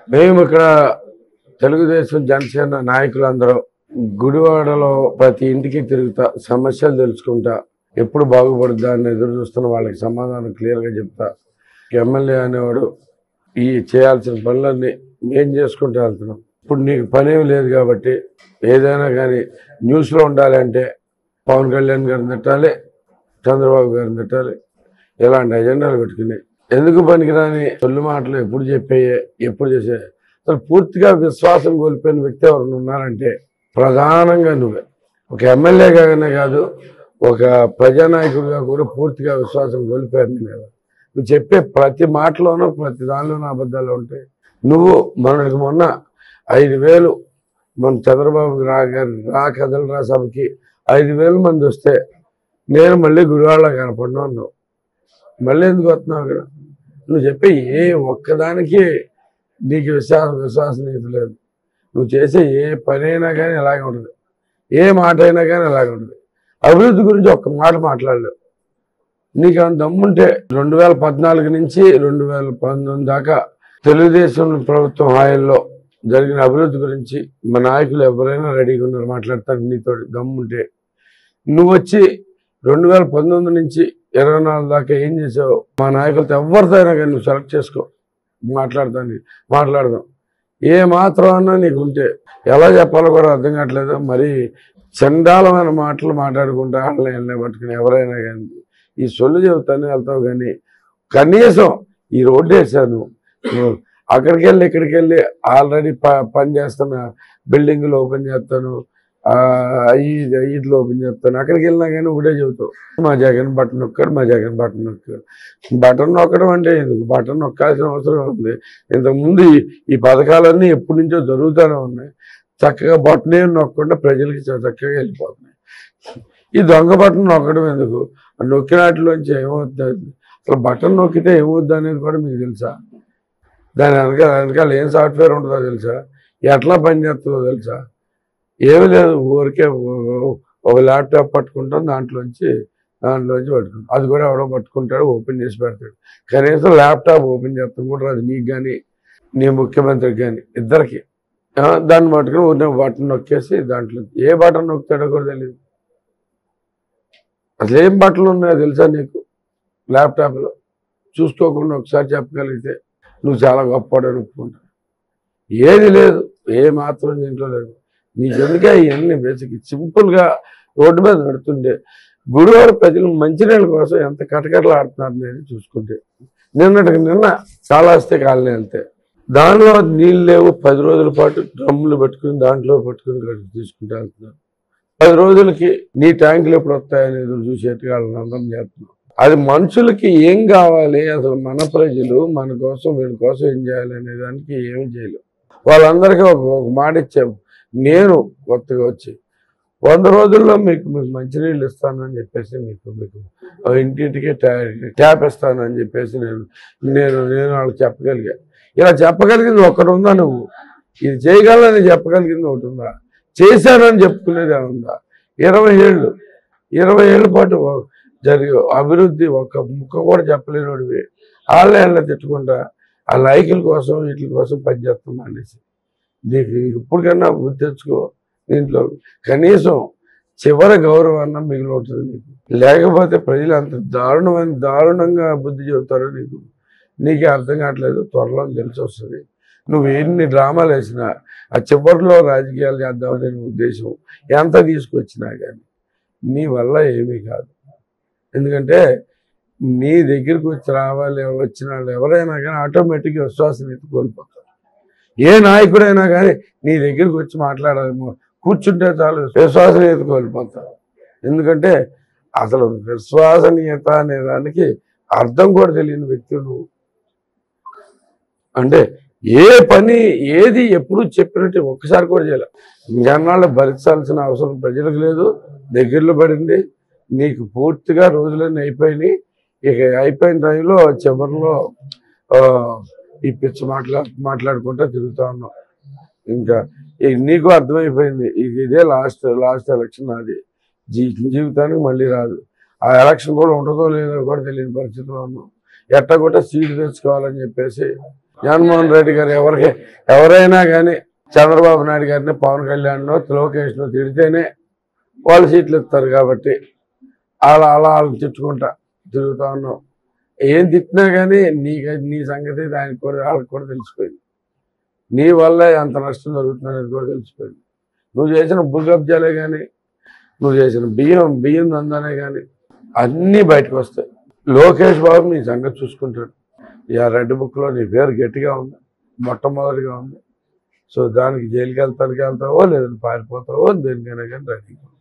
మేము ఇక్కడ తెలుగుదేశం జనసేన నాయకులందరూ గుడివాడలో ప్రతి ఇంటికి తిరుగుతా సమస్యలు తెలుసుకుంటా ఎప్పుడు బాగుపడుద్దా అని ఎదురు చూస్తున్న వాళ్ళకి సమాధానం క్లియర్గా చెప్తా ఎమ్మెల్యే అనేవాడు ఈ చేయాల్సిన పనులన్నీ మేం చేసుకుంటూ వెళ్తున్నాం ఇప్పుడు నీకు పనేమి లేదు కాబట్టి ఏదైనా కానీ న్యూస్లో ఉండాలంటే పవన్ కళ్యాణ్ గారిని తిట్టాలి చంద్రబాబు గారిని తిట్టాలి ఇలాంటి ఎజెండాలు పెట్టుకుని ఎందుకు పనికిరాని తొలి మాటలు ఎప్పుడు చెప్పేయే ఎప్పుడు చేసే అసలు పూర్తిగా విశ్వాసం కోల్పోయిన వ్యక్తి ఎవరైనా ఉన్నారంటే ప్రధానంగా నువ్వే ఒక ఎమ్మెల్యేగానే కాదు ఒక ప్రజానాయకుడిగా కూడా పూర్తిగా విశ్వాసం కోల్పోయారు నీ మీద నువ్వు చెప్పే ప్రతి మాటలోనూ ప్రతి దానిలోనూ అబద్ధాలు ఉంటాయి నువ్వు మొన్నటికి మొన్న ఐదు వేలు మన చంద్రబాబు రా గారి రా కథలు రా సభకి ఐదు వేల మంది వస్తే నేను మళ్ళీ గుడివాళ్ళ కనపడినా నువ్వు మళ్ళీ ఎందుకు వస్తున్నావు ఇక్కడ నువ్వు చెప్పే ఏ ఒక్కదానికి నీకు విశ్వాసం విశ్వసనీయత లేదు నువ్వు చేసే ఏ పని అయినా కానీ ఇలాగే ఉంటుంది ఏ మాట అయినా కానీ ఇలాగే ఉంటుంది అభివృద్ధి గురించి ఒక్క మాట మాట్లాడలేవు నీకు అంత దమ్ముంటే రెండు వేల పద్నాలుగు నుంచి రెండు వేల పంతొమ్మిది దాకా తెలుగుదేశం ప్రభుత్వం హాయంలో జరిగిన అభివృద్ధి గురించి మా నాయకులు ఎవరైనా రెడీగా ఉన్నారు మాట్లాడతారు నీతో దమ్ముంటే నువ్వు వచ్చి రెండు వేల పంతొమ్మిది నుంచి ఇరవై నాలుగు దాకా ఏం చేసావు మా నాయకులతో ఎవరితో అయినా కానీ నువ్వు సెలెక్ట్ చేసుకో మాట్లాడతాను మాట్లాడదాం ఏ మాత్రం అన్నా నీకు ఉంటే ఎలా చెప్పాలో కూడా అర్థం కావట్లేదు మరి చండాలమైన మాటలు మాట్లాడుకుంటా వాళ్ళని వెళ్ళి పట్టుకుని ఎవరైనా కానీ ఈ సొల్లు చెబుతానే వెళ్తావు కానీ కనీసం ఈ రోడ్డు వేసాను నువ్వు అక్కడికి వెళ్ళి ఇక్కడికి వెళ్ళి ఆల్రెడీ ప పని చేస్తున్న బిల్డింగ్లు ఓపెన్ చేస్తాను ఆ, అయ్యి ఇట్లు ఓపెన్ చేస్తాను అక్కడికి వెళ్ళినా కానీ ఒకటే చెబుతావు మా జగన్ బటన్ నొక్కాడు మా జగన్ బటన్ నొక్కాడు బటన్ నొక్కడం అంటే ఎందుకు బటన్ నొక్కాల్సిన అవసరం ఉంది ఇంతకుముందు ఈ- ఈ పథకాలన్నీ ఎప్పటి నుంచో జరుగుతూనే ఉన్నాయి చక్కగా బటనే నొక్కకుండా ప్రజలకి చ- చక్కగా వెళ్ళిపోతున్నాయి ఈ దొంగ బటన్ నొక్కడం ఎందుకు ఆ నొక్కినట్లోంచి ఏమవుతుంది అసలు బటన్ నొక్కితే ఏమవుద్ది అనేది కూడా మీకు తెలుసా దాని వెనకాల వెనకాల ఏం సాఫ్ట్వేర్ ఉంటుందో తెలుసా ఎట్లా పనిచేస్తుందో తెలుసా ఏమీ లేదు ఊరికే ఓ- ఒక ల్యాప్టాప్ పట్టుకుంటాం దాంట్లోంచి దాంట్లోంచి పట్టుకుంటాం అది కూడా ఎవడో పట్టుకుంటాడు ఓపెన్ చేసి పెడతాడు కనీసం ల్యాప్టాప్ ఓపెన్ చేస్తాం కూడా రాదు నీకు కానీ నీ ముఖ్యమంత్రికి కానీ ఇద్దరికి ఆ, దాన్ని పట్టుకుని ఉన్న బటన్ నొక్కేసి దాంట్లో ఏ బటన్ నొక్కుతాడో కూడా తెలియదు అసలు ఏం బట్టలు ఉన్నాయో తెలుసా నీకు ల్యాప్టాప్లో చూసుకోకుండా ఒకసారి చెప్పగలిగితే నువ్వు చాలా గొప్పవాడు అనుకుంటా ఏది లేదు ఏ మాత్రం దీంట్లో లేదు నీకెందుకే ఇవన్నీ బేసిక్ సింపుల్గా రోడ్డు మీద నడుతుండే గుడివాడ ప్రజలు మంచినీళ్ళ కోసం ఎంత కటకటలు ఆడుతున్నారు నేను చూసుకుంటే నిన్నటికి నిన్న చాలా వస్తే కాలనీ వెళ్తే దానిలో నీళ్ళు లేవు పది రోజుల పాటు డ్రమ్ములు పెట్టుకుని దాంట్లో పట్టుకుని కడుపు తీసుకుంటూ వెళ్తున్నారు పది రోజులకి నీ ట్యాంకులు ఎప్పుడు వస్తాయని ఎదురు చూసేట్టుగా వాళ్ళని అందరం చేస్తున్నాం అది మనుషులకి ఏం కావాలి అసలు మన ప్రజలు మన కోసం వీళ్ళ కోసం ఏం చేయాలి అనే దానికి ఏమి చేయలేవు వాళ్ళందరికీ ఒక ఒక మాట ఇచ్చాము నేను కొత్తగా వచ్చి వంద రోజుల్లో మీకు మీకు మంచినీళ్ళు ఇస్తానని చెప్పేసి మీకు మీకు ఆ ఇంటింటికి ట్యా- ట్యాప్ ఇస్తానని చెప్పేసి నేను నేను నేను వాళ్ళకి చెప్పగలిగా ఇలా చెప్పగలిగింది ఒకటి ఉందా నువ్వు ఇది చేయగలని చెప్పగలిగింది ఒకటి ఉందా చేశానని చెప్పుకునేది ఏముందా ఇరవై ఏళ్ళు ఇరవై ఏళ్ళ పాటు జరిగి అభివృద్ధి ఒక్క ముక్క కూడా చెప్పలేనివాడివి వాళ్ళే వాళ్ళ తిట్టుకుంటా ఆ లైకుల కోసం వీటి కోసం పనిచేస్తాం అనేసి నీకు ఇప్పటికన్నా బుద్ధి తెచ్చుకో దీంట్లో కనీసం చివరి గౌరవాన్న మిగిలి ఉంటుంది నీకు లేకపోతే ప్రజలు అంత దారుణమైన దారుణంగా బుద్ధి చెబుతారో నీకు నీకే అర్థం కావట్లేదు త్వరలో తెలిసి వస్తుంది నువ్వు ఎన్ని డ్రామాలు వేసినా ఆ చివరిలో రాజకీయాలు చేద్దామనే నీ ఉద్దేశం ఎంత తీసుకొచ్చినా కానీ నీ వల్ల ఏమీ కాదు ఎందుకంటే నీ దగ్గరికి వచ్చి రావాలి వచ్చిన వాళ్ళు ఎవరైనా కానీ ఆటోమేటిక్గా విశ్వాసనీయత కోల్పోతారు ఏ నాయకుడైనా కానీ నీ దగ్గరికి వచ్చి మాట్లాడాలి కూర్చుంటే చాలు విశ్వాసనీయత కోల్పోతారు ఎందుకంటే అసలు విశ్వసనీయత అనే దానికి అర్థం కూడా తెలియని వ్యక్తి నువ్వు అంటే ఏ పని ఏది ఎప్పుడు చెప్పినట్టు ఒక్కసారి కూడా చేయలే జనాలు భరించాల్సిన అవసరం ప్రజలకు లేదు దగ్గరలో పడింది నీకు పూర్తిగా రోజులన్నీ అయిపోయినాయి ఇక అయిపోయిన టైంలో చివరిలో ఆ, ఈ పిచ్చి మాట్లా మాట్లాడుకుంటూ తిరుగుతా ఉన్నాం ఇంకా ఇక నీకు అర్థమైపోయింది ఇక ఇదే లాస్ట్ లాస్ట్ ఎలక్షన్ అది జీ జీవితానికి మళ్ళీ రాదు ఆ ఎలక్షన్ కూడా ఉంటుందో లేదో కూడా తెలియని పరిస్థితిలో ఉన్నాం ఎట్టగొట్ట సీట్ తెచ్చుకోవాలని చెప్పేసి జగన్మోహన్ రెడ్డి గారు ఎవరికి ఎవరైనా కానీ చంద్రబాబు నాయుడు గారిని పవన్ కళ్యాణ్నో లోకేష్నో తిడితేనే వాళ్ళు సీట్లు ఇస్తారు కాబట్టి అలా అలా వాళ్ళు తిట్టుకుంటా తిరుగుతా ఉన్నాం ఏం తిట్టినా కానీ నీకు నీ సంగతి దానికి కూడా వాళ్ళకి కూడా తెలిసిపోయింది నీ వల్ల అంత నష్టం జరుగుతుందనేది కూడా తెలిసిపోయింది నువ్వు చేసిన భూ కబ్జాలే కానీ నువ్వు చేసిన బియ్యం బియ్యం దందానే కానీ అన్నీ బయటకు వస్తాయి లోకేష్ బాబు నీ సంగతి చూసుకుంటాడు ఇక రెడ్ బుక్లో నీ పేరు గట్టిగా ఉంది మొట్టమొదటిగా ఉంది సో దానికి జైలుకి వెళ్తానికి వెళ్తావో లేదంటే పారిపోతావో దేనికైనా కానీ రెడీ